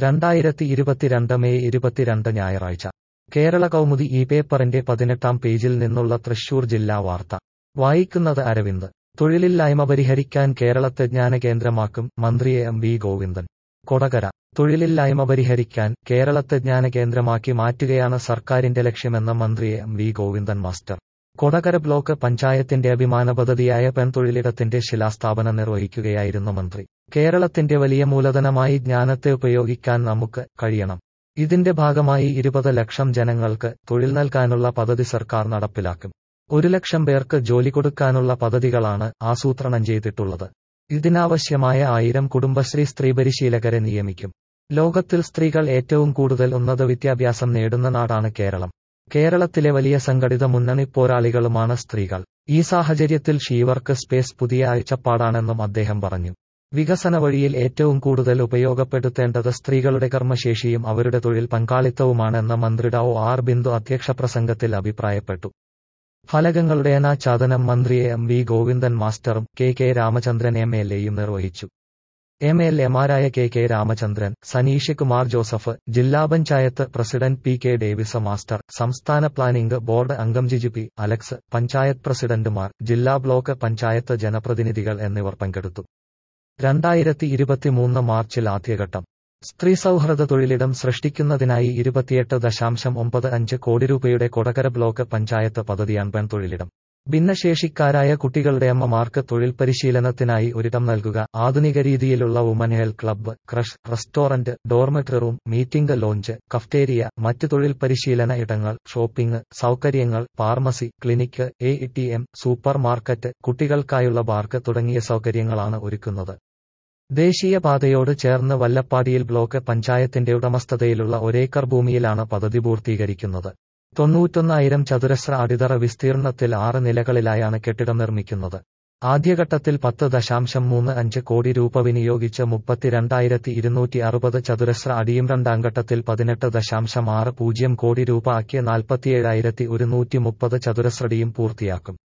രണ്ടായിരത്തി ഇരുപത്തിരണ്ട് മെയ് ഇരുപത്തിരണ്ട് ഞായറാഴ്ച കേരള കൗമുദി ഈ പേപ്പറിന്റെ പതിനെട്ടാം പേജിൽ നിന്നുള്ള തൃശൂർ ജില്ലാ വാർത്ത വായിക്കുന്നത് അരവിന്ദ് തൊഴിലില്ലായ്മ പരിഹരിക്കാൻ കേരളത്തെ ജ്ഞാനകേന്ദ്രമാക്കും മന്ത്രി എം വി ഗോവിന്ദൻ കൊടകര തൊഴിലില്ലായ്മ പരിഹരിക്കാൻ കേരളത്തെ ജ്ഞാനകേന്ദ്രമാക്കി മാറ്റുകയാണ് സർക്കാരിന്റെ ലക്ഷ്യമെന്ന മന്ത്രി M V Govindan master Kodakara block പഞ്ചായത്തിന്റെ അഭിമാന പദ്ധതിയായ പെൺതൊഴിലിടത്തിന്റെ ശിലാസ്ഥാപനം നിർവഹിക്കുകയായിരുന്നു മന്ത്രി കേരളത്തിന്റെ വലിയ മൂലധനമായി ജ്ഞാനത്തെ ഉപയോഗിക്കാൻ നമുക്ക് കഴിയണം ഇതിന്റെ ഭാഗമായി ഇരുപത് ലക്ഷം ജനങ്ങൾക്ക് തൊഴിൽ നൽകാനുള്ള പദ്ധതി സർക്കാർ നടപ്പിലാക്കും ഒരു ലക്ഷം പേർക്ക് ജോലി കൊടുക്കാനുള്ള പദ്ധതികളാണ് ആസൂത്രണം ചെയ്തിട്ടുള്ളത് ഇതിനാവശ്യമായ ആയിരം കുടുംബശ്രീ സ്ത്രീ പരിശീലകരെ നിയമിക്കും ലോകത്തിൽ സ്ത്രീകൾ ഏറ്റവും കൂടുതൽ ഉന്നത വിദ്യാഭ്യാസം നേടുന്ന നാടാണ് കേരളം കേരളത്തിലെ വലിയ സംഘടിത മുന്നണി പോരാളികളുമാണ് സ്ത്രീകൾ ഈ സാഹചര്യത്തിൽ ഷീവർക്ക് സ്പേസ് പുതിയ കാഴ്ചപ്പാടാണെന്നും അദ്ദേഹം പറഞ്ഞു വികസന വഴിയിൽ ഏറ്റവും കൂടുതൽ ഉപയോഗപ്പെടുത്തേണ്ടത് സ്ത്രീകളുടെ കർമ്മശേഷിയും അവരുടെ തൊഴിൽ പങ്കാളിത്തവുമാണെന്ന് മന്ത്രി ഡോ ആർ ബിന്ദു അധ്യക്ഷ പ്രസംഗത്തിൽ അഭിപ്രായപ്പെട്ടു ഫലകങ്ങളുടെ അനാച്ഛാദനം മന്ത്രി എം വി ഗോവിന്ദൻ മാസ്റ്ററും K K Ramachandran M L എയും നിർവഹിച്ചു എം എൽ എമാരായ K K Ramachandran Saneesh Kumar Joseph ജില്ലാ panchayat president P K Davis master സംസ്ഥാന പ്ലാനിംഗ് ബോർഡ് അംഗം ജിജു പി അലക്സ് പഞ്ചായത്ത് പ്രസിഡന്റുമാർ ജില്ലാ ബ്ലോക്ക് പഞ്ചായത്ത് ജനപ്രതിനിധികൾ എന്നിവർ പങ്കെടുത്തു രണ്ടായിരത്തി ഇരുപത്തിമൂന്ന് മാർച്ചിൽ ആദ്യഘട്ടം സ്ത്രീ സൗഹൃദ തൊഴിലിടം സൃഷ്ടിക്കുന്നതിനായി ഇരുപത്തിയെട്ട് ദശാംശം ഒമ്പത് അഞ്ച് കോടി രൂപയുടെ കൊടകര ബ്ലോക്ക് പഞ്ചായത്ത് പദ്ധതിയാണ് പെൺതൊഴിലിടം ഭിന്നശേഷിക്കാരായ കുട്ടികളുടെ അമ്മമാർക്ക് തൊഴിൽ പരിശീലനത്തിനായി ഒരിടം നൽകുക ആധുനിക രീതിയിലുള്ള woman health club creche restaurant dormitory room meeting lounge cafeteria മറ്റ് തൊഴിൽ പരിശീലന ഇടങ്ങൾ ഷോപ്പിംഗ് സൗകര്യങ്ങൾ pharmacy clinic A T M supermarket കുട്ടികൾക്കായുള്ള പാർക്ക് തുടങ്ങിയ സൗകര്യങ്ങളാണ് ഒരുക്കുന്നത് ദേശീയപാതയോട് ചേർന്ന് വല്ലപ്പാടിയിൽ ബ്ലോക്ക് പഞ്ചായത്തിന്റെ ഉടമസ്ഥതയിലുള്ള ഒരേക്കർ ഭൂമിയിലാണ് പദ്ധതി പൂർത്തീകരിക്കുന്നത് തൊണ്ണൂറ്റൊന്നായിരം ചതുരശ്ര അടിതറ വിസ്തീർണത്തിൽ ആറ് നിലകളിലായാണ് കെട്ടിടം നിർമ്മിക്കുന്നത് ആദ്യഘട്ടത്തിൽ പത്ത് ദശാംശം മൂന്ന് അഞ്ച് കോടി രൂപ വിനിയോഗിച്ച് മുപ്പത്തിരണ്ടായിരത്തി ഇരുന്നൂറ്റി അറുപത് ചതുരശ്ര അടിയും രണ്ടാം ഘട്ടത്തിൽ പതിനെട്ട് ദശാംശം ആറ് പൂജ്യം കോടി രൂപ ആക്കിയ നാൽപ്പത്തിയേഴായിരത്തി ഒരുന്നൂറ്റി മുപ്പത് ചതുരശ്രടിയും പൂർത്തിയാക്കും